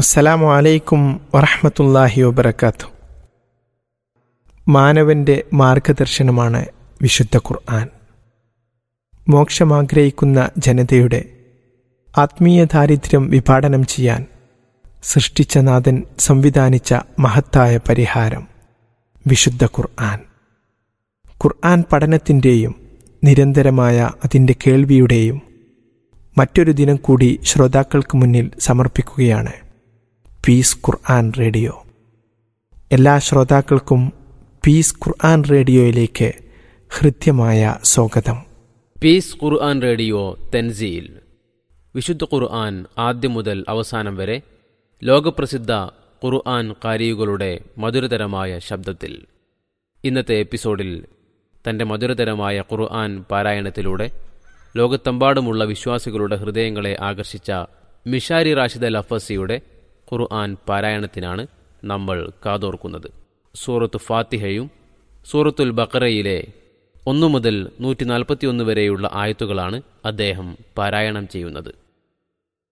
അസ്സലാമു അലൈക്കും വറഹമത്തല്ലാഹി വബർക്കാത്തു മാനവന്റെ മാർഗദർശനമാണ് വിശുദ്ധ ഖുർആൻ മോക്ഷമാഗ്രഹിക്കുന്ന ജനതയുടെ ആത്മീയ ദാരിദ്ര്യം വിഭാടനം ചെയ്യാൻ സൃഷ്ടിച്ച നാഥൻ സംവിധാനിച്ച മഹത്തായ പരിഹാരം വിശുദ്ധ ഖുർആൻ ഖുർആൻ പഠനത്തിൻ്റെയും നിരന്തരമായ അതിൻ്റെ കേൾവിയുടെയും മറ്റൊരു ദിനം കൂടി ശ്രോതാക്കൾക്ക് മുന്നിൽ സമർപ്പിക്കുകയാണ് പീസ് ഖുർആൻ റേഡിയോ എല്ലാ ശ്രോതാക്കൾക്കും പീസ് ഖുർആൻ റേഡിയോയിലേക്ക് ഹൃദ്യമായ സ്വാഗതം പീസ് ഖുർആൻ റേഡിയോ തെൻസീൽ വിശുദ്ധ ഖുർആൻ ആദ്യം മുതൽ അവസാനം വരെ ലോകപ്രസിദ്ധ ഖുർആൻ കാരിയുകളുടെ മധുരതരമായ ശബ്ദത്തിൽ ഇന്നത്തെ എപ്പിസോഡിൽ തൻ്റെ മധുരതരമായ ഖുർആൻ പാരായണത്തിലൂടെ ലോകത്തെമ്പാടുമുള്ള വിശ്വാസികളുടെ ഹൃദയങ്ങളെ ആകർഷിച്ച മിഷാരി റാഷിദ് അൽ അഫസിയുടെ ഖുർആൻ പാരായണത്തിനാണ് നമ്മൾ കാതോർക്കുന്നത് സൂറത്ത് ഫാത്തിഹയും സൂറത്തുൽ ബക്കറയിലെ ഒന്നു മുതൽ നൂറ്റി നാൽപ്പത്തിയൊന്ന് വരെയുള്ള ആയത്തുകളാണ് അദ്ദേഹം പാരായണം ചെയ്യുന്നത്